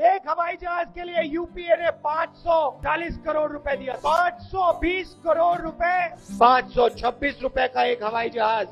एक हवाई जहाज के लिए यूपीए ने 540 करोड़ रुपए दिया 520 करोड़ रुपए 526 रुपए का एक हवाई जहाज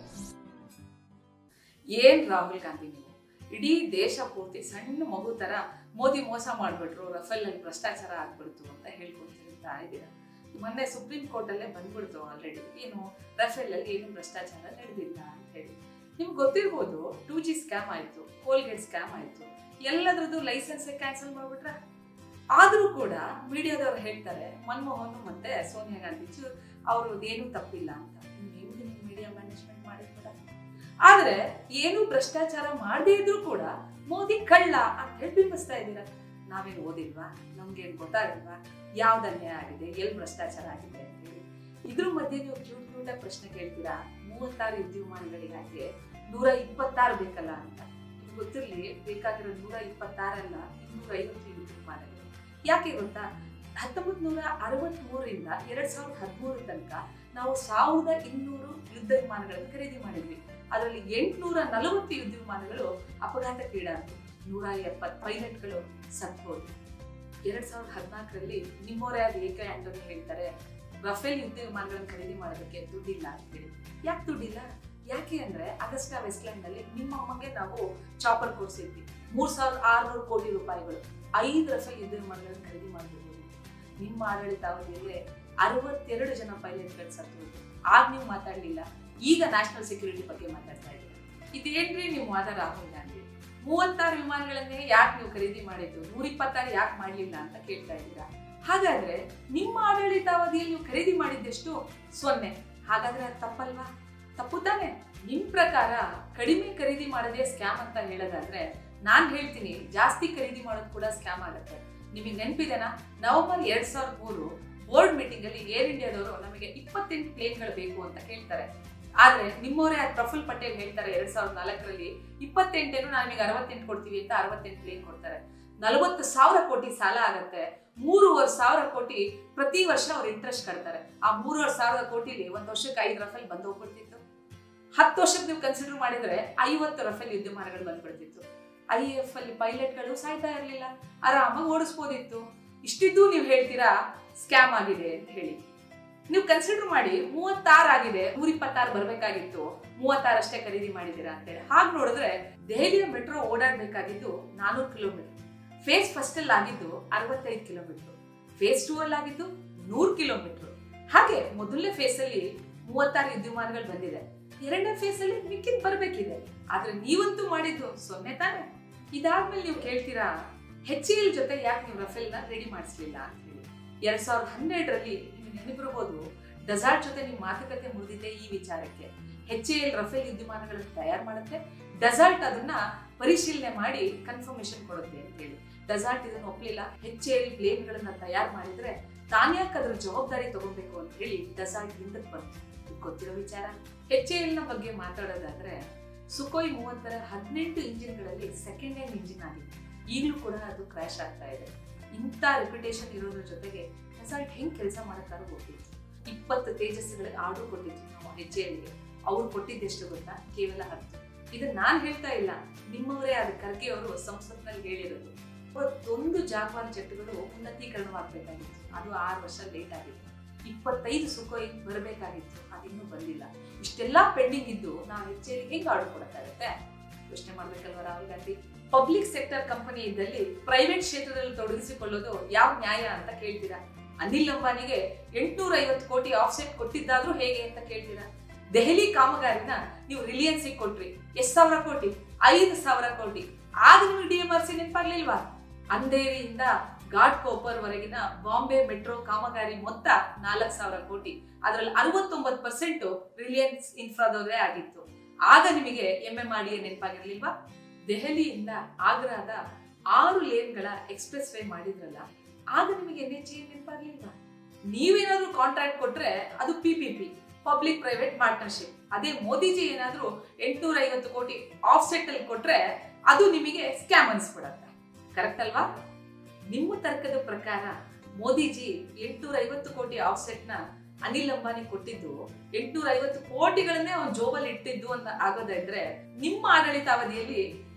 ಏನ್ ರಾಹುಲ್ ಗಾಂಧಿ ನೀವು ಇಡೀ ದೇಶ ಪೂರ್ತಿ ಸಣ್ಣ ಮಗು ತರ ಮೋದಿ ಮೋಸ ಮಾಡ್ಬಿಟ್ರು ರಫೇಲ್ ಅಲ್ಲಿ ಭ್ರಷ್ಟಾಚಾರ ಆಗ್ಬಿಡ್ತು ಅಂತ ಹೇಳ್ಕೊಳ್ತಿರ್ತಾ ಇದ್ದೀರಾ ಮೊನ್ನೆ ಸುಪ್ರೀಂ ಕೋರ್ಟ್ ಅಲ್ಲೇ ಬಂದ್ಬಿಡ್ತು ಆಲ್ರೆಡಿ ಏನು ರಫೇಲ್ ಅಲ್ಲಿ ಏನು ಭ್ರಷ್ಟಾಚಾರ ನಡೆದಿಲ್ಲ ಅಂತ ಹೇಳಿ ನಿಮ್ಗೆ ಗೊತ್ತಿರ್ಬೋದು ಟೂ ಜಿ ಸ್ಕ್ಯಾಮ್ ಆಯ್ತು ಕೋಲ್ಗೇಟ್ ಸ್ಕ್ಯಾಮ್ ಆಯ್ತು ಎಲ್ಲದ್ರದ್ದು ಲೈಸೆನ್ಸ್ ಕ್ಯಾನ್ಸಲ್ ಮಾಡ್ಬಿಟ್ರ ಆದ್ರೂ ಕೂಡ ಮೀಡಿಯಾದವ್ರು ಹೇಳ್ತಾರೆ ಮನಮೋಹನ್ ಮತ್ತೆ ಸೋನಿಯಾ ಗಾಂಧಿ ಅವರು ಏನು ತಪ್ಪಿಲ್ಲ ಅಂತ ಹೆಂಗ್ ಮೀಡಿಯಾ ಮ್ಯಾನೇಜ್ಮೆಂಟ್ ಮಾಡಿದ್ ಮೇಡಮ್ ಆದ್ರೆ ಏನು ಭ್ರಷ್ಟಾಚಾರ ಮಾಡದೇ ಇದ್ರು ಕೂಡ ಮೋದಿ ಕಳ್ಳ ಅಂತ ಹೇಳಿ ಬಿಂಬಿಸ್ತಾ ಇದ್ದೀರಾ ನಾವೇನು ಓದಿಲ್ವಾ ನಮ್ಗೇನ್ ಗೊತ್ತಾಗಲ್ವಾ ಯಾವ್ದು ಅನ್ಯಾಯ ಆಗಿದೆ ಎಲ್ಲಿ ಭ್ರಷ್ಟಾಚಾರ ಆಗಿದೆ ಅಂತ ಹೇಳಿ ಇದ್ರ ಮಧ್ಯೆ ನೀವು ಕ್ಯೂಟ್ ಕ್ಯೂಟಾಗಿ ಪ್ರಶ್ನೆ ಕೇಳ್ತೀರಾ ಮೂವತ್ತಾರು ವಿದ್ಯುನ್ಮಾನಗಳಿಗಾಗೆ ನೂರ ಇಪ್ಪತ್ತಾರು ಬೇಕಲ್ಲ ಅಂತ ನಿಮ್ಗೆ ಗೊತ್ತಿರ್ಲಿ ಬೇಕಾಗಿರೋ ನೂರ ಇಪ್ಪತ್ತಾರಲ್ಲ ಇನ್ನೂರ ಐವತ್ತು ವಿದ್ಯುನ್ಮಾನಗಳು ಯಾಕೆ ಗೊತ್ತಾ ಹತ್ತೊಂಬತ್ ನೂರ ಅರವತ್ತ್ ಮೂರರಿಂದ ಎರಡ್ ಸಾವಿರದ ಹದಿಮೂರು ತನಕ ನಾವು ಸಾವಿರದ ಇನ್ನೂರು ಯುದ್ಧ ವಿಮಾನಗಳನ್ನು ಖರೀದಿ ಮಾಡಿದ್ವಿ ಅದರಲ್ಲಿ ಎಂಟುನೂರ ನಲವತ್ತು ಯುದ್ಧ ವಿಮಾನಗಳು ಅಪಘಾತಕ್ಕೀಡಾದವು ನೂರ ಎಪ್ಪತ್ತು ಪೈಲಟ್ಗಳು ಸತ್ತು ಹೋದ್ರು ಎರಡ್ ಸಾವಿರದ ಹದಿನಾಲ್ಕರಲ್ಲಿ ನಿಮ್ಮವರೇ ಆದ ಏಕ ಆಂಟೋನಿ ಹೇಳ್ತಾರೆ ರಫೇಲ್ ಯುದ್ಧ ವಿಮಾನಗಳನ್ನು ಖರೀದಿ ಮಾಡೋದಕ್ಕೆ ದುಡ್ಡಿಲ್ಲ ಅಂತ ಹೇಳಿ ಯಾಕೆ ದುಡ್ಡಿಲ್ಲ ಯಾಕೆ ಅಂದ್ರೆ ಅಗಸ್ಟಾ ವೆಸ್ಟ್ಲ್ಯಾಂಡ್ ನಲ್ಲಿ ನಿಮ್ಮ ಅಮ್ಮಗೆ ನಾವು ಚಾಪರ್ ಕೊಡ್ಸಿದ್ವಿ ಮೂರ್ ಸಾವಿರದ ಆರ್ನೂರು ಕೋಟಿ ರೂಪಾಯಿಗಳು ಐದು ರಫೇಲ್ ಯುದ್ಧ ವಿಮಾನಗಳನ್ನು ಖರೀದಿ ಮಾಡಬಹುದು ನಿಮ್ಮ ಆಡಳಿತಾವಧಿಯಲ್ಲೇ ಅರವತ್ತೆರಡು ಜನ ಪೈಲಟ್ಗಳು ಸತ್ತು ಹೋದ್ರು ಆಗ ನೀವು ಮಾತಾಡ್ಲಿಲ್ಲ ಈಗ ನ್ಯಾಷನಲ್ ಸೆಕ್ಯೂರಿಟಿ ಬಗ್ಗೆ ಮಾತಾಡ್ತಾ ಇದ್ದೀರಾ ಇದೇನ್ರಿ ನೀವು ವಾದ ರಾಹುಲ್ ಗಾಂಧಿ ಮೂವತ್ತಾರು ವಿಮಾನಗಳನ್ನೇ ಯಾಕೆ ನೀವು ಖರೀದಿ ಮಾಡಿದ್ದು ನೂರ ಇಪ್ಪತ್ತಾರು ಯಾಕೆ ಮಾಡಲಿಲ್ಲ ಅಂತ ಕೇಳ್ತಾ ಇದ್ದೀರಾ ಹಾಗಾದ್ರೆ ನಿಮ್ಮ ಆಡಳಿತಾವಧಿಯಲ್ಲಿ ನೀವು ಖರೀದಿ ಮಾಡಿದ್ದೆಷ್ಟು ಸೊನ್ನೆ ಹಾಗಾದ್ರೆ ಅದು ತಪ್ಪಲ್ವಾ ತಪ್ಪು ತಾನೆ ನಿಮ್ ಪ್ರಕಾರ ಕಡಿಮೆ ಖರೀದಿ ಮಾಡದೆ ಸ್ಕ್ಯಾಮ್ ಅಂತ ಹೇಳೋದಾದ್ರೆ ನಾನ್ ಹೇಳ್ತೀನಿ ಜಾಸ್ತಿ ಖರೀದಿ ಮಾಡೋದು ಕೂಡ ಸ್ಕ್ಯಾಮ್ ಆಗುತ್ತೆ ನಿಮಗೆ ನೆನಪಿದೆನಾ ನವೆಂಬರ್ ಎರಡ್ ಸಾವಿರದ ಮೂರು ಬೋರ್ಡ್ ಮೀಟಿಂಗ್ ಅಲ್ಲಿ ಏರ್ ಇಂಡಿಯಾದವರು ನಮಗೆ ಇಪ್ಪತ್ತೆಂಟು ಪ್ಲೇನ್ಗಳು ಬೇಕು ಅಂತ ಕೇಳ್ತಾರೆ ಆದ್ರೆ ನಿಮ್ಮವರೇ ಆದ ಪ್ರಫುಲ್ ಪಟೇಲ್ ಹೇಳ್ತಾರೆ ಎರಡ್ ಸಾವಿರದ ನಾಲ್ಕರಲ್ಲಿ ಇಪ್ಪತ್ತೆಂಟೇನು ನಮಗೆ ಅರವತ್ತೆಂಟು ಕೊಡ್ತೀವಿ ಅಂತ ಅರವತ್ತೆಂಟು ಪ್ಲೇನ್ ಕೊಡ್ತಾರೆ ನಲವತ್ತು ಸಾವಿರ ಕೋಟಿ ಸಾಲ ಆಗತ್ತೆ ಮೂರುವರೆ ಸಾವಿರ ಕೋಟಿ ಪ್ರತಿ ವರ್ಷ ಅವ್ರು ಇಂಟ್ರೆಸ್ಟ್ ಕಟ್ತಾರೆ ಆ ಮೂರುವರೆ ಸಾವಿರ ಕೋಟಿಲಿ ಒಂದ್ ವರ್ಷಕ್ಕೆ ಐದು ರಫೇಲ್ ಬಂದು ಹೋಗ್ಬಿಡ್ತಿತ್ತು ಹತ್ತು ವರ್ಷಕ್ಕೆ ನೀವು ಕನ್ಸಿಡರ್ ಮಾಡಿದ್ರೆ ಐವತ್ತು ರಫೇಲ್ ವಿದ್ಯಮಾನಗಳು ಬಂದ್ಬಿಡ್ತಿತ್ತು ಐ ಎಫ್ ಅಲ್ಲಿ ಪೈಲಟ್ಗಳು ಸಾಯ್ತಾ ಇರಲಿಲ್ಲ ಆರಾಮಾಗಿ ಓಡಿಸ್ಬೋದಿತ್ತು ಇಷ್ಟಿದ್ದು ನೀವು ಹೇಳ್ತೀರಾ ಸ್ಕ್ಯಾಮ್ ಆಗಿದೆ ಅಂತ ಹೇಳಿ ನೀವು ಕನ್ಸಿಡರ್ ಮಾಡಿ ಮೂವತ್ತಾರು ಆಗಿದೆ ನೂರ ಇಪ್ಪತ್ತಾರು ಬರ್ಬೇಕಾಗಿತ್ತು ಮೂವತ್ತಾರು ಅಷ್ಟೇ ಖರೀದಿ ಮಾಡಿದ್ದೀರಾ ಅಂತೇಳಿ ಹಾಗೆ ನೋಡಿದ್ರೆ ದೆಹಲಿಯ ಮೆಟ್ರೋ ಓಡಾಡ್ಬೇಕಾಗಿದ್ದು ನಾನೂರು ಕಿಲೋಮೀಟರ್ ಫೇಸ್ ಫಸ್ಟ್ ಅಲ್ಲಿ ಆಗಿದ್ದು ಅರವತ್ತೈದು ಕಿಲೋಮೀಟರ್ ಫೇಸ್ ಟೂ ಅಲ್ಲಿ ಆಗಿದ್ದು ನೂರು ಕಿಲೋಮೀಟರ್ ಹಾಗೆ ಮೊದಲನೇ ಫೇಸ್ ಅಲ್ಲಿ ಮೂವತ್ತಾರು ವಿದ್ಯುಮಾನಗಳು ಬಂದಿದೆ ಎರಡನೇ ಫೇಸ್ ಅಲ್ಲಿ ಮಿಕ್ಕಿದ್ ಬರ್ಬೇಕಿದೆ ಆದ್ರೆ ನೀವಂತೂ ಮಾಡಿದ್ದು ಸೊನ್ನೆ ತಾನೆ ಇದಾದ್ಮೇಲೆ ನೀವು ಕೇಳ್ತೀರಾ ಹೆಚ್ ಎಲ್ ಜೊತೆ ಯಾಕೆ ನೀವು ರಫೇಲ್ ನ ರೆಡಿ ಮಾಡಿಸ್ಲಿಲ್ಲ ಅಂತ ಹೇಳಿ ಎರಡ್ ಸಾವಿರದ ಹನ್ನೆರಡರಲ್ಲಿ ನಿಮ್ಗೆ ನೆನಪಿರಬಹುದು ಡೆಸಾರ್ಟ್ ಜೊತೆ ನೀವು ಮಾತುಕತೆ ಮುರಿದಿದ್ದೆ ಈ ವಿಚಾರಕ್ಕೆ ಹೆಚ್ ಎಲ್ ರಫೇಲ್ ವಿದ್ಯುಮಾನಗಳನ್ನು ತಯಾರು ಮಾಡುತ್ತೆ ಡೆಸಾಲ್ಟ್ ಅದನ್ನ ಪರಿಶೀಲನೆ ಮಾಡಿ ಕನ್ಫರ್ಮೇಶನ್ ಕೊಡುತ್ತೆ ಅಂತ ಹೇಳಿ ಡೆಸಾಲ್ಟ್ ಇದನ್ನು ಒಪ್ಪಲಿಲ್ಲ ಹೆಚ್ ಎಲ್ ಪ್ಲೇನ್ಗಳನ್ನ ತಯಾರು ಮಾಡಿದ್ರೆ ತಾನ್ಯಾಕೆ ಅದ್ರ ಜವಾಬ್ದಾರಿ ತಗೋಬೇಕು ಅಂತ ಹೇಳಿ ಡೆಸಾಲ್ಟ್ ಹಿಂದಕ್ಕೆ ಬಂತು ಇದು ಗೊತ್ತಿರೋ ವಿಚಾರ ಹೆಚ್ ಎಲ್ ನ ಬಗ್ಗೆ ಮಾತಾಡೋದಾದ್ರೆ ಸುಕೋಯ್ ಮೂವತ್ತರ ಹದಿನೆಂಟು ಇಂಜಿನ್ಗಳಲ್ಲಿ ಸೆಕೆಂಡ್ ಹ್ಯಾಂಡ್ ಇಂಜಿನ್ ಆಗಿದೆ ಈಗಲೂ ಕೂಡ ಅದು ಕ್ರ್ಯಾಶ್ ಆಗ್ತಾ ಇದೆ ಇಂಥ ರೆಪ್ಯುಟೇಷನ್ ಇರೋದ್ರ ಜೊತೆಗೆ ಡೆಸಾಲ್ಟ್ ಹೆಂಗ್ ಕೆಲಸ ಮಾಡೋಕ್ಕಾದ್ರೂ ಗೊತ್ತಿತ್ತು ಇಪ್ಪತ್ತು ತೇಜಸ್ಸುಗಳಿಗೆ ಆರ್ಡರ್ ಕೊಟ್ಟಿದ್ವಿ ನಾವು ಹೆಚ್ ಎಲ್ಗೆ ಅವ್ರು ಕೊಟ್ಟಿದ್ದೆಷ್ಟು ಗೊತ್ತಾ ಕೇವಲ ಹತ್ತು ಇದು ನಾನ್ ಹೇಳ್ತಾ ಇಲ್ಲ ನಿಮ್ಮವರೇ ಆದ ಖರ್ಗೆ ಅವರು ಸಂಸತ್ನಲ್ಲಿ ಹೇಳಿರೋದು ಇವತ್ತೊಂದು ಜಾಗ್ವಾರ್ ಜೆಟ್ಗಳು ಉನ್ನತೀಕರಣವಾಗಬೇಕಾಗಿತ್ತು ಅದು ಆರು ವರ್ಷ ಲೇಟ್ ಆಗಿತ್ತು ಇಪ್ಪತ್ತೈದು ಸುಖೋಯ್ ಬರಬೇಕಾಗಿತ್ತು ಅದಿನ್ನೂ ಬಂದಿಲ್ಲ ಇಷ್ಟೆಲ್ಲ ಪೆಂಡಿಂಗ್ ಇದ್ದು ನಾವು ಹೆಚ್ಚೇರಿ ಹೆಂಗ್ ಆರ್ಡರ್ ಕೊಡಕ್ಕಾಗತ್ತೆ ಯೋಚನೆ ಮಾಡ್ಬೇಕಲ್ವಾ Rahul Gandhi public sector company ಇದ್ದಲ್ಲಿ ಪ್ರೈವೇಟ್ ಕ್ಷೇತ್ರದಲ್ಲಿ ತೊಡಗಿಸಿಕೊಳ್ಳೋದು ಯಾವ ನ್ಯಾಯ ಅಂತ ಕೇಳ್ತೀರಾ ಅನಿಲ್ ಅಂಬಾನಿಗೆ ಎಂಟ್ನೂರ ಐವತ್ತು ಕೋಟಿ ಆಫ್ಸೆಟ್ ಕೊಟ್ಟಿದ್ದಾದ್ರೂ ಹೇಗೆ ಅಂತ ಕೇಳ್ತೀರಾ ದೆಹಲಿ ಕಾಮಗಾರಿನ ನೀವು ರಿಲಿಯನ್ಸ್ ಕೊಟ್ರಿ ಎಷ್ಟ್ ಸಾವಿರ ಕೋಟಿ ಐದು ಸಾವಿರ ಕೋಟಿ ಆಗ ನಿಮ್ಗೆ ಡಿ ಎಂ ಆರ್ ಸಿ ನೆನಪಾಗ್ಲಿಲ್ವಾ ಅಂಧೇರಿಯಿಂದ ಘಾಟ್ ಕೋಪರ್ ವರೆಗಿನ ಬಾಂಬೆ ಮೆಟ್ರೋ ಕಾಮಗಾರಿ ಮೊತ್ತ ನಾಲ್ಕು ಸಾವಿರ ಕೋಟಿ ಅದರಲ್ಲಿ ಅರವತ್ತೊಂಬತ್ತು ಪರ್ಸೆಂಟ್ ರಿಲಿಯನ್ಸ್ ಇನ್ಫ್ರಾದವರೇ ಆಗಿತ್ತು ಆಗ ನಿಮಗೆ ಎಂ ಎಂ ಆರ್ ಡಿ ನೆನಪಾಗಿರ್ಲಿಲ್ವಾ ದೆಹಲಿಯಿಂದ ಆಗ್ರಾದ ಆರು ಲೇನ್ಗಳ ಎಕ್ಸ್ಪ್ರೆಸ್ ವೇ ಮಾಡಿದ್ರಲ್ಲ ಆಗ ನಿಮಗೆ ಎನ್ ಎಚ್ ನೆನಪಾಗ್ಲಿಲ್ವಾ ನೀವೇನಾದ್ರೂ ಕಾಂಟ್ರಾಕ್ಟ್ ಕೊಟ್ರೆ ಅದು P P P public private partnership ಅದೇ ಮೋದಿಜಿ ಏನಾದ್ರೂ ಎಂಟುನೂರ ಐವತ್ತು ಕೋಟಿ ಆಫ್ಸೆಟ್ ಅಲ್ಲಿ ಕೊಟ್ರೆ ಅದು ನಿಮಗೆ ಸ್ಕ್ಯಾಮ್ ಅನ್ಸ್ಬಿಡತ್ತೆ ಕರೆಕ್ಟ್ ಅಲ್ವಾ ನಿಮ್ಮ ತರ್ಕದ ಪ್ರಕಾರ ಮೋದಿಜಿ ಎಂಟುನೂರ ಐವತ್ತು ಕೋಟಿ ಆಫ್ಸೆಟ್ ನ ಅನಿಲ್ ಅಂಬಾನಿ ಕೊಟ್ಟಿದ್ದು ಎಂಟುನೂರ ಐವತ್ತು ಕೋಟಿಗಳನ್ನೇ ಅವನ ಜೋಬಲ್ಲಿ ಇಟ್ಟಿದ್ದು ಅಂತ ಆಗೋದಾದ್ರೆ ನಿಮ್ಮ ಆಡಳಿತಾವಧಿಯಲ್ಲಿ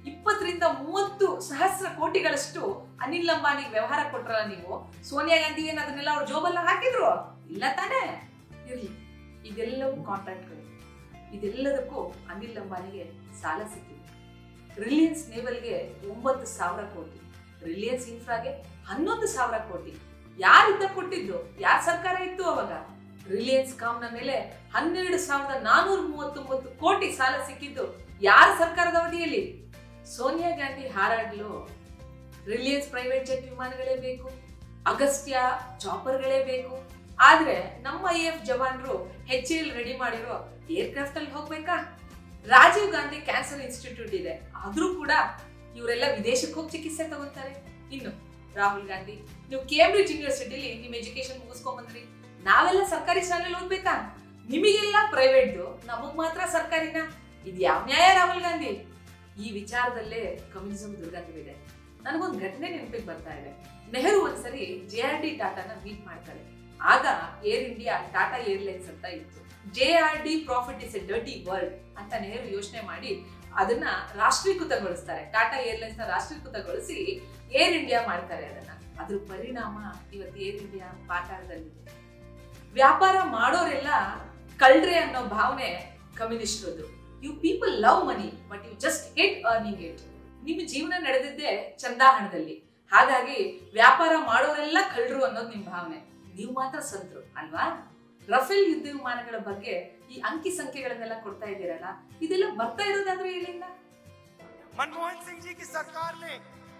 ಇಪ್ಪತ್ತರಿಂದ ಮೂವತ್ತು ಸಹಸ್ರ ಕೋಟಿಗಳಷ್ಟು ಅನಿಲ್ ಅಂಬಾನಿಗೆ ವ್ಯವಹಾರ ಕೊಟ್ರಲ್ಲ ನೀವು ಸೋನಿಯಾ ಗಾಂಧಿ ಏನ್ ಅದನ್ನೆಲ್ಲ ಅವ್ರ ಜೋಬಲ್ಲ ಹಾಕಿದ್ರು ಇಲ್ಲ ತಾನೇ ಇರ್ಲಿ ಇದೆಲ್ಲವೂ ಕಾಂಟ್ರಾಕ್ಟ್ಗಳು ಇದೆಲ್ಲದಕ್ಕೂ ಅನಿಲ್ ಅಂಬಾನಿಗೆ ಸಾಲ ಸಿಕ್ಕಿದೆ ರಿಲಯನ್ಸ್ ನೇವಲ್ಗೆ ಒಂಬತ್ತು ಸಾವಿರ ಕೋಟಿ ರಿಲಯನ್ಸ್ ಇನ್ಫ್ರಾಗೆ ಹನ್ನೊಂದು ಸಾವಿರ ಕೋಟಿ ಯಾರಿಂದ ಕೊಟ್ಟಿದ್ದು ಯಾರ ಸರ್ಕಾರ ಇತ್ತು ಅವಾಗ ರಿಲಯನ್ಸ್ ಕಾಮ್ನ ಮೇಲೆ ಹನ್ನೆರಡು ಸಾವಿರದ ನಾನೂರ ಮೂವತ್ತೊಂಬತ್ತು ಕೋಟಿ ಸಾಲ ಸಿಕ್ಕಿದ್ದು ಯಾರ ಸರ್ಕಾರದ ಅವಧಿಯಲ್ಲಿ ಸೋನಿಯಾ ಗಾಂಧಿ ಹಾರಾಡಲು ರಿಲಯನ್ಸ್ ಪ್ರೈವೇಟ್ ಜೆಟ್ ವಿಮಾನಗಳೇ ಬೇಕು ಅಗಸ್ತ್ಯ ಚಾಪರ್ಗಳೇ ಬೇಕು ಆದ್ರೆ ನಮ್ಮ ಐ ಎಫ್ ಜವಾನ್ರು ಹೆಚ್ ಎಲ್ ರೆಡಿ ಮಾಡಿರೋ ಏರ್ಕ್ರಾಫ್ಟ್ ಅಲ್ಲಿ ಹೋಗ್ಬೇಕಾ ರಾಜೀವ್ ಗಾಂಧಿ ಕ್ಯಾನ್ಸರ್ ಇನ್ಸ್ಟಿಟ್ಯೂಟ್ ಇದೆ ಆದ್ರೂ ಕೂಡ ಇವರೆಲ್ಲ ವಿದೇಶಕ್ಕೆ ಹೋಗಿ ಚಿಕಿತ್ಸೆ ತಗೊಂತಾರೆ ಇನ್ನು ರಾಹುಲ್ ಗಾಂಧಿ ನೀವು ಕೇಂಬ್ರಿಡ್ಜ್ ಯೂನಿವರ್ಸಿಟಿಲಿ ನಿಮ್ ಎಜುಕೇಶನ್ ಮುಗಿಸ್ಕೊಂಡ್ ಬಂದ್ರಿ ನಾವೆಲ್ಲ ಸರ್ಕಾರಿ ಶಾಲೆಯಲ್ಲಿ ಓದ್ಬೇಕಾ ನಿಮಗೆಲ್ಲ ಪ್ರೈವೇಟ್ದು ನಮಗ್ ಮಾತ್ರ ಸರ್ಕಾರಿನ ಇದು ಯಾವ ನ್ಯಾಯ ರಾಹುಲ್ ಗಾಂಧಿ ಈ ವಿಚಾರದಲ್ಲೇ ಕಮ್ಯುನಿಸಂ ದುರ್ಗಂಧವಿದೆ ನನಗೊಂದು ಘಟನೆ ನೆನಪಿಗೆ ಬರ್ತಾ ಇದೆ ನೆಹರು ಒಂದ್ಸರಿ ಜೆ ಆರ್ ಡಿ ಟಾಟಾನ ಮೀಟ್ ಮಾಡ್ತಾರೆ ಆಗ ಏರ್ ಇಂಡಿಯಾ ಟಾಟಾ ಏರ್ಲೈನ್ಸ್ ಅಂತ ಇತ್ತು J R D profit is a dirty world ಅಂತ ನೆಹರು ಯೋಚನೆ ಮಾಡಿ ಅದನ್ನ ರಾಷ್ಟ್ರೀಕೃತಗೊಳಿಸ್ತಾರೆ ಟಾಟಾ ಏರ್ಲೈನ್ಸ್ ನ ರಾಷ್ಟ್ರೀಕೃತಗೊಳಿಸಿ ಏರ್ ಇಂಡಿಯಾ ಮಾಡ್ತಾರೆ ಅದನ್ನ ಅದ್ರ ಪರಿಣಾಮ ಇವತ್ತು ಏರ್ ಇಂಡಿಯಾ ಪಾತಾಳದಲ್ಲಿದೆ ವ್ಯಾಪಾರ ಮಾಡೋರೆಲ್ಲ ಕಳ್ರೆ ಅನ್ನೋ ಭಾವನೆ ಕಮ್ಯುನಿಸ್ಟ್ರದ್ದು you people love money but you just hate earning it ನಿಮ್ಮ ಜೀವನ ನಡೆದಿದ್ದೆ ಚಂದಾ ಹಣದಲ್ಲಿ ಹಾಗಾಗಿ ವ್ಯಾಪಾರ ಮಾಡೋರೆಲ್ಲ ಕಳ್ಳರು ಅನ್ನೋದು ನಿಮ್ ಭಾವನೆ ನೀವು ಮಾತ್ರ ಸಂತರು ಅಲ್ವಾ ರಫೇಲ್ ಯುದ್ಧ ವಿಮಾನಗಳ ಬಗ್ಗೆ ಈ ಅಂಕಿ ಸಂಖ್ಯೆಗಳನ್ನೆಲ್ಲ ಕೊಡ್ತಾ ಇದ್ದೀರಲ್ಲ ಇದೆಲ್ಲ ಬರ್ತಾ ಇರೋದಾದ್ರೂ ಎಲ್ಲಿಂದ मनमोहन सिंह जी की सरकार ने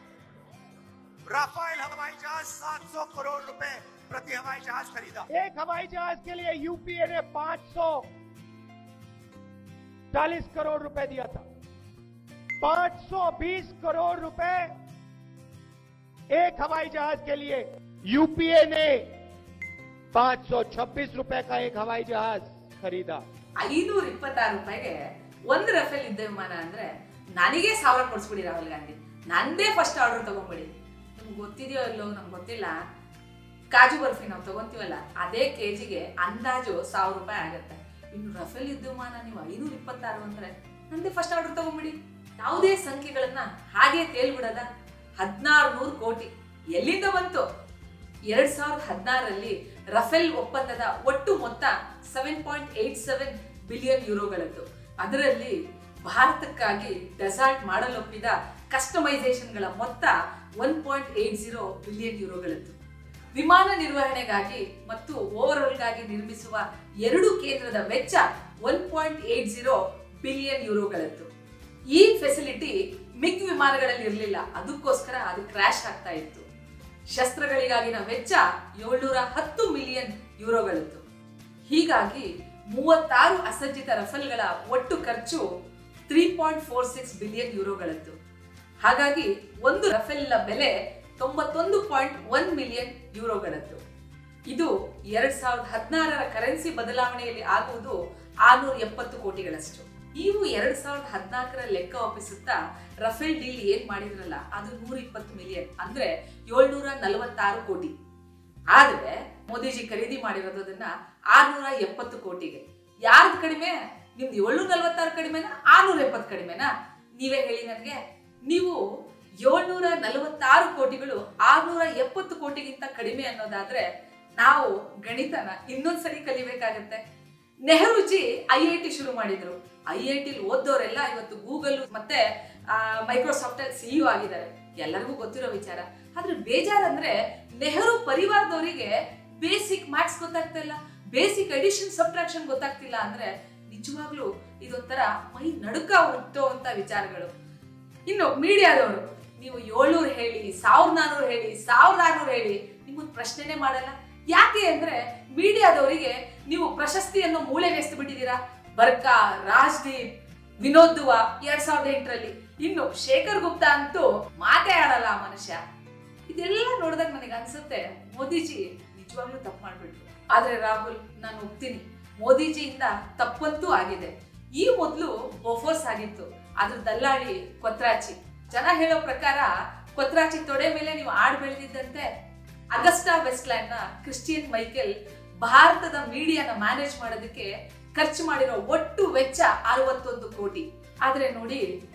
राफेल हवाई जहाज 700 करोड़ रुपए प्रति हवाई जहाज खरीदा एक हवाई जहाज के लिए यूपीए ने 540 करोड़ रुपए दिया था 520 करोड़ रुपए एक हवाई जहाज के लिए यूपीए ने 526 रुपए का एक हवाई जहाज खरीदा ಐನೂರ ಇಪ್ಪತ್ತಾರು ರೂಪಾಯಿಗೆ ಒಂದು ರಫೇಲ್ ಯುದ್ಧ ವಿಮಾನ ಅಂದ್ರೆ ನನಗೆ ಸಾವಿರ ಕೊಡ್ಸ್ಬಿಡಿ ರಾಹುಲ್ ಗಾಂಧಿ ನಂದೇ ಫಸ್ಟ್ ಆರ್ಡರ್ ತಗೊಂಬಿಡಿ ನಿಮ್ಗೆ ಗೊತ್ತಿದೆಯೋ ಇಲ್ಲೋ ನಮ್ಗೆ ಗೊತ್ತಿಲ್ಲ ಕಾಜು ಬರ್ಫಿ ನಾವು ತಗೊಂತೀವಲ್ಲ ಅದೇ ಕೆಜಿಗೆ ಅಂದಾಜು ಸಾವಿರ ರೂಪಾಯಿ ಆಗತ್ತೆ ಇನ್ನು ರಫೇಲ್ ಯುದ್ಧ ವಿಮಾನ ನೀವು ಐನೂರ ಇಪ್ಪತ್ತಾರು ಅಂದ್ರೆ ನಂದೇ ಫಸ್ಟ್ ಆರ್ಡರ್ ತಗೊಂಬಿಡಿ ಯಾವುದೇ ಸಂಖ್ಯೆಗಳನ್ನ ಹಾಗೆ ತೇಲ್ಬಿಡದ ಹದಿನಾರು ನೂರು ಕೋಟಿ ಎಲ್ಲಿಂದ ಬಂತು ಎರಡ್ ಸಾವಿರದ ಹದಿನಾರರಲ್ಲಿ ರಫೇಲ್ ಒಪ್ಪಂದದ ಒಟ್ಟು ಮೊತ್ತ seven point eight seven billion ಯುರೋಗಳದ್ದು ಅದರಲ್ಲಿ ಭಾರತಕ್ಕಾಗಿ ಡೆಸಾಲ್ಟ್ ಮಾಡಲೊಪ್ಪಿದ ಕಸ್ಟಮೈಸೇಷನ್ಗಳ ಮೊತ್ತ one point eight zero billion ಯುರೋಗಳದ್ದು ವಿಮಾನ ನಿರ್ವಹಣೆಗಾಗಿ ಮತ್ತು ಓವರ್ಆಲ್ಗಾಗಿ ನಿರ್ಮಿಸುವ ಎರಡು ಕೇಂದ್ರದ ವೆಚ್ಚ one point eight zero billion ಯುರೋಗಳದ್ದು ಈ ಫೆಸಿಲಿಟಿ ಮಿಗ್ ವಿಮಾನಗಳಲ್ಲಿ ಇರಲಿಲ್ಲ ಅದಕ್ಕೋಸ್ಕರ ಅದು ಕ್ರ್ಯಾಶ್ ಆಗ್ತಾ ಇತ್ತು ಶಸ್ತ್ರಗಳಿಗಾಗಿನ ವೆಚ್ಚ ಏಳ್ನೂರ ಹತ್ತು ಮಿಲಿಯನ್ ಯುರೋಗಳದ್ದು ಹೀಗಾಗಿ ಮೂವತ್ತಾರು ಅಸಜ್ಜಿತ ರಫೇಲ್ಗಳ ಒಟ್ಟು ಖರ್ಚು three point four six billion ಯುರೋಗಳದ್ದು ಹಾಗಾಗಿ ಒಂದು ರಫೇಲ್ನ ಬೆಲೆ ತೊಂಬತ್ತೊಂದು ಪಾಯಿಂಟ್ ಒನ್ ಮಿಲಿಯನ್ ಯುರೋಗಳದ್ದು ಇದು ಎರಡ್ ಸಾವಿರದ ಹದಿನಾರರ ಕರೆನ್ಸಿ ಬದಲಾವಣೆಯಲ್ಲಿ ಆಗುವುದು ಆರ್ನೂರ ಎಪ್ಪತ್ತು ಕೋಟಿಗಳಷ್ಟು ನೀವು ಎರಡ್ ಸಾವಿರದ ಹದಿನಾಲ್ಕರ ಲೆಕ್ಕ ಒಪ್ಪಿಸುತ್ತಾ ರಫೇಲ್ ಡೀಲ್ ಏನ್ ಮಾಡಿದ್ರಲ್ಲ ಅದು ನೂರ ಇಪ್ಪತ್ತು ಮಿಲಿಯನ್ ಅಂದ್ರೆ ಏಳ್ನೂರ ನಲವತ್ತಾರು ಕೋಟಿ ಆದ್ರೆ ಮೋದಿಜಿ ಖರೀದಿ ಮಾಡಿರೋದು ಅದನ್ನ ಆರ್ನೂರ ಎಪ್ಪತ್ತು ಕೋಟಿಗೆ ಯಾರ್ದು ಕಡಿಮೆ ನಿಮ್ದು ಏಳ್ನೂರ ನಲವತ್ತಾರು ಕಡಿಮೆನಾ ಆರ್ನೂರ ಎಪ್ಪತ್ತು ಕಡಿಮೆನಾ ನೀವೇ ಹೇಳಿ ನನಗೆ ನೀವು ಏಳ್ನೂರ ನಲವತ್ತಾರು ಕೋಟಿಗಳು ಆರ್ನೂರ ಎಪ್ಪತ್ತು ಕೋಟಿಗಿಂತ ಕಡಿಮೆ ಅನ್ನೋದಾದ್ರೆ ನಾವು ಗಣಿತನ ಇನ್ನೊಂದ್ಸರಿ ಕಲಿಬೇಕಾಗತ್ತೆ ನೆಹರೂಜಿ ಐ ಐ ಟಿ ಶುರು ಮಾಡಿದ್ರು ಐ ಐ ಟಿಲಿ ಓದೋರೆಲ್ಲ ಇವತ್ತು ಗೂಗಲ್ ಮತ್ತೆ ಮೈಕ್ರೋಸಾಫ್ಟ್ ಅಲ್ಲಿ ಸಿಇಒ ಆಗಿದ್ದಾರೆ ಎಲ್ಲರಿಗೂ ಗೊತ್ತಿರೋ ವಿಚಾರ ಆದ್ರೆ ಬೇಜಾರಂದ್ರೆ ನೆಹರು ಪರಿವಾರದವರಿಗೆ ಬೇಸಿಕ್ ಮ್ಯಾಥ್ಸ್ ಗೊತ್ತಾಗ್ತಾ ಇಲ್ಲ ಬೇಸಿಕ್ ಅಡಿಷನ್ ಸಬ್ಟ್ರಾಕ್ಷನ್ ಗೊತ್ತಾಗ್ತಿಲ್ಲ ಅಂದ್ರೆ ನಿಜವಾಗ್ಲೂ ಇದೊಂಥರ ಮೈ ನಡುಕ ಹುಟ್ಟುವಂತ ವಿಚಾರಗಳು ಇನ್ನು ಮೀಡಿಯಾದವರು ನೀವು ಏಳ್ನೂರು ಹೇಳಿ ಸಾವಿರದ ನಾನೂರು ಹೇಳಿ ಸಾವಿರದ ಆರ್ನೂರು ಹೇಳಿ ನಿಮ್ಮೊಂದು ಪ್ರಶ್ನೆನೇ ಮಾಡಲ್ಲ ಯಾಕೆ ಅಂದ್ರೆ ಮೀಡಿಯಾದವರಿಗೆ ನೀವು ಪ್ರಶಸ್ತಿಯನ್ನು ಮೂಳೆಗೆಸ್ತು ಬಿಟ್ಟಿದ್ದೀರಾ ಬರ್ಕಾ ರಾಜ್ದೀಪ್ ವಿನೋದ್ ದುವಾ ಎರಡ್ ಸಾವಿರದ ಎಂಟರಲ್ಲಿ ಇನ್ನು ಶೇಖರ್ ಗುಪ್ತಾ ಅಂತೂ ಮಾತೇ ಆಡಲ್ಲ ಆ ಮನುಷ್ಯ ಇದೆಲ್ಲ ನೋಡಿದಾಗ ನನಗೆ ಅನ್ಸುತ್ತೆ ಮೋದಿಜಿ ನಿಜವಾಗ್ಲೂ ತಪ್ಪು ಮಾಡ್ಬಿಟ್ರು ಆದ್ರೆ ರಾಹುಲ್ ನಾನು ಒಪ್ತೀನಿ ಮೋದಿಜಿಯಿಂದ ತಪ್ಪಂತೂ ಆಗಿದೆ ಈ ಮೊದಲು ಬೋಫೋರ್ಸ್ ಆಗಿತ್ತು ಅದ್ರ ದಲ್ಲಾಳಿ ಕೊತ್ರಾಚಿ ಜನ ಹೇಳೋ ಪ್ರಕಾರ ಕೊತ್ರಾಚಿ ತೊಡೆ ಮೇಲೆ ನೀವು ಆಡ್ ಬೆಳೆದಿದ್ದಂತೆ ಅಗಸ್ಟಾ ವೆಸ್ಟ್ಲ್ಯಾಂಡ್ ನ ಕ್ರಿಸ್ಟಿಯನ್ ಮೈಕೆಲ್ ಭಾರತದ ಮೀಡಿಯಾನ ಮ್ಯಾನೇಜ್ ಮಾಡೋದಕ್ಕೆ ಖರ್ಚು ಮಾಡಿರೋ ಒಟ್ಟು ವೆಚ್ಚ ಅರವತ್ತೊಂದು ಕೋಟಿ ಆದ್ರೆ ನೋಡಿ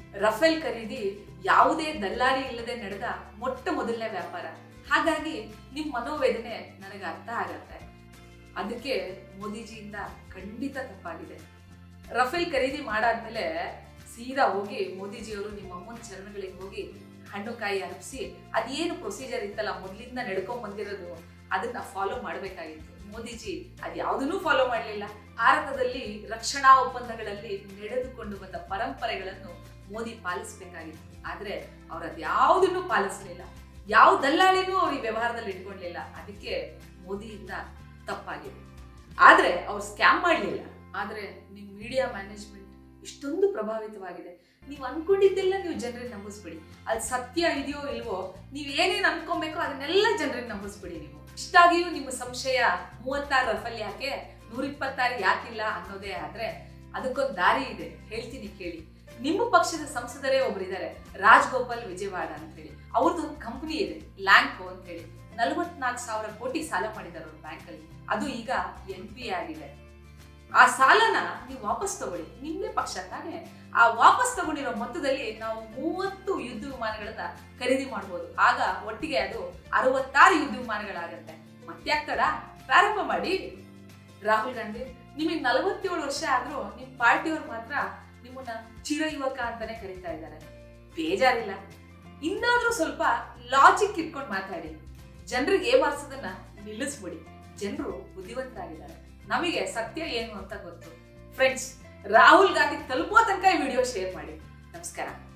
ರಫೇಲ್ ಖರೀದಿ ಯಾವುದೇ ದಲ್ಲಾಳಿ ಇಲ್ಲದೆ ನಡೆದ ಮೊಟ್ಟ ಮೊದಲನೇ ವ್ಯಾಪಾರ ಹಾಗಾಗಿ ನಿಮ್ ಮನೋವೇದನೆ ನನಗೆ ಅರ್ಥ ಆಗತ್ತೆ ಅದಕ್ಕೆ ಮೋದಿಜಿಯಿಂದ ಖಂಡಿತ ತಪ್ಪಾಗಿದೆ ರಫೇಲ್ ಖರೀದಿ ಮಾಡಾದ್ಮೇಲೆ ಸೀದಾ ಹೋಗಿ ಮೋದಿಜಿಯವರು ನಿಮ್ಮ ಅಮ್ಮನ ಚರಣಗಳಿಗೆ ಹೋಗಿ ಹಣ್ಣು ಕಾಯಿ ಅರ್ಪಿಸಿ ಅದೇನು ಪ್ರೊಸೀಜರ್ ಇತ್ತಲ್ಲ ಮೊದಲಿಂದ ನಡ್ಕೊಂಡ್ ಬಂದಿರೋದು ಅದನ್ನ ಫಾಲೋ ಮಾಡಬೇಕಾಗಿತ್ತು ಮೋದಿಜಿ ಅದ್ಯಾವುದನ್ನು ಫಾಲೋ ಮಾಡಲಿಲ್ಲ ಭಾರತದಲ್ಲಿ ರಕ್ಷಣಾ ಒಪ್ಪಂದಗಳಲ್ಲಿ ನಡೆದುಕೊಂಡು ಬಂದ ಪರಂಪರೆಗಳನ್ನು ಮೋದಿ ಪಾಲಿಸಬೇಕಾಗಿತ್ತು ಆದ್ರೆ ಅವ್ರು ಅದ್ಯಾವುದನ್ನು ಪಾಲಿಸಲಿಲ್ಲ ಯಾವ ದಲ್ಲಾಳಿನೂ ಅವ್ರು ಈ ವ್ಯವಹಾರದಲ್ಲಿ ಇಟ್ಕೊಳ್ಳಿಲ್ಲ ಅದಕ್ಕೆ ಮೋದಿಯಿಂದ ತಪ್ಪಾಗಿದೆ ಆದ್ರೆ ಅವ್ರು ಸ್ಕ್ಯಾಮ್ ಮಾಡಲಿಲ್ಲ ಆದ್ರೆ ನಿಮ್ ಮೀಡಿಯಾ ಮ್ಯಾನೇಜ್ಮೆಂಟ್ ಇಷ್ಟೊಂದು ಪ್ರಭಾವಿತವಾಗಿದೆ ನೀವು ಅನ್ಕೊಂಡಿದ್ದೆಲ್ಲ ನೀವು ಜನರಿಗೆ ನಂಬಿಸ್ಬಿಡಿ ಅದು ಸತ್ಯ ಇದೆಯೋ ಇಲ್ವೋ ನೀವು ಏನೇನು ಅನ್ಕೊಬೇಕೋ ಅದನ್ನೆಲ್ಲ ಜನರಿಗೆ ನಂಬಿಸ್ಬಿಡಿ ನೀವು ಇಷ್ಟಾಗಿಯೂ ನಿಮ್ಮ ಸಂಶಯ ಮೂವತ್ತಾರು ರಫಲ್ ಯಾಕೆ ನೂರ ಇಪ್ಪತ್ತಾರು ಯಾಕಿಲ್ಲ ಅನ್ನೋದೇ ಆದ್ರೆ ಅದಕ್ಕೊಂದು ದಾರಿ ಇದೆ ಹೇಳ್ತೀನಿ ಕೇಳಿ ನಿಮ್ಮ ಪಕ್ಷದ ಸಂಸದರೇ ಒಬ್ಬರಿದ್ದಾರೆ ರಾಜ್ಗೋಪಾಲ್ ವಿಜಯವಾಡ ಅಂತ ಹೇಳಿ ಅವ್ರದ್ದು ಒಂದು ಕಂಪನಿ ಇದೆ ಲ್ಯಾಂಕೋ ಅಂತ ಹೇಳಿ ನಲವತ್ನಾಲ್ಕು ಸಾವಿರ ಕೋಟಿ ಸಾಲ ಮಾಡಿದ್ದಾರೆ ಅವ್ರ ಬ್ಯಾಂಕಲ್ಲಿ ಅದು ಈಗ ಎನ್ ಪಿ ಆಗಿದೆ ಆ ಸಾಲನ ನೀವು ವಾಪಸ್ ತಗೊಳ್ಳಿ ನಿಮ್ಮದೇ ಪಕ್ಷ ತಾನೇ ಆ ವಾಪಸ್ ತಗೊಂಡಿರೋ ಮೊತ್ತದಲ್ಲಿ ನಾವು ಮೂವತ್ತು ಯುದ್ಧ ವಿಮಾನಗಳನ್ನ ಖರೀದಿ ಮಾಡ್ಬೋದು ಆಗ ಒಟ್ಟಿಗೆ ಅದು ಅರವತ್ತಾರು ಯುದ್ಧ ವಿಮಾನಗಳಾಗತ್ತೆ ಮತ್ತ್ಯಾಕ್ ತಡ ಪ್ರಾರಂಭ ಮಾಡಿ ರಾಹುಲ್ ಗಾಂಧಿ ನಿಮಗೆ ನಲವತ್ತೇಳು ವರ್ಷ ಆದ್ರೂ ನಿಮ್ ಪಾರ್ಟಿಯವ್ರು ಮಾತ್ರ ನಿಮ್ಮನ್ನ ಚಿರ ಯುವಕ ಅಂತಾನೆ ಕರೀತಾ ಇದ್ದಾರೆ ಬೇಜಾರಿಲ್ಲ ಇನ್ನಾದ್ರೂ ಸ್ವಲ್ಪ ಲಾಜಿಕ್ ಇಟ್ಕೊಂಡು ಮಾತಾಡಿ ಜನರಿಗೆ ಏಮಾರ್ಸೋದನ್ನ ನಿಲ್ಲಿಸ್ಬಿಡಿ ಜನರು ಬುದ್ಧಿವಂತರಾಗಿದ್ದಾರೆ ನಮಗೆ ಸತ್ಯ ಏನು ಅಂತ ಗೊತ್ತು ಫ್ರೆಂಡ್ಸ್ ರಾಹುಲ್ ಗಾಂಧಿ ತಲುಪೋ ತನಕ ಈ ವಿಡಿಯೋ ಶೇರ್ ಮಾಡಿ ನಮಸ್ಕಾರ